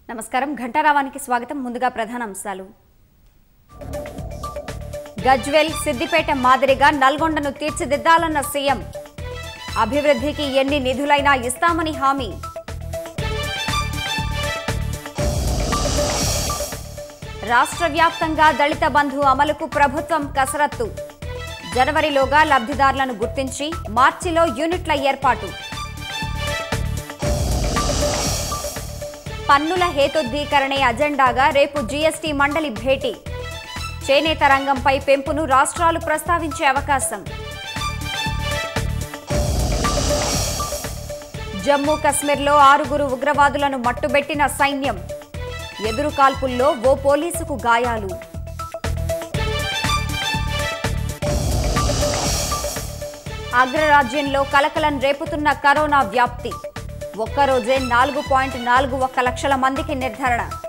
నమస్కారం ఘంటారావానికి స్వాగతం ముందుగా ప్రధాన అంశాలు గజ్వెల్ సిద్దిపేట మాదిరిగా నల్గొండను తీర్చిదిద్దాలన్న సీఎం అభివృద్ధికి ఎన్ని నిధులైనా ఇస్తామని హామీ రాష్ట్ర వ్యాప్తంగా దళిత బంధు అమలుకు ప్రభుత్వం కసరత్తు జనవరిలోగా లబ్ధిదారులను గుర్తించి మార్చిలో యూనిట్ల ఏర్పాటు పన్నుల హేతుద్ధీకరణే అజెండాగా రేపు జీఎస్టీ మండలి భేటీ చేనేత రంగంపై పెంపును రాష్ట్రాలు ప్రస్తావించే అవకాశం జమ్మూ కశ్మీర్లో ఆరుగురు ఉగ్రవాదులను మట్టుబెట్టిన సైన్యం ఎదురు కాల్పుల్లో ఓ పోలీసుకు గాయాలు అగ్రరాజ్యంలో కలకలం రేపుతున్న కరోనా వ్యాప్తి ఒక్కరోజే నాలుగు పాయింట్ నాలుగు ఒక్క లక్షల మందికి నిర్ధారణ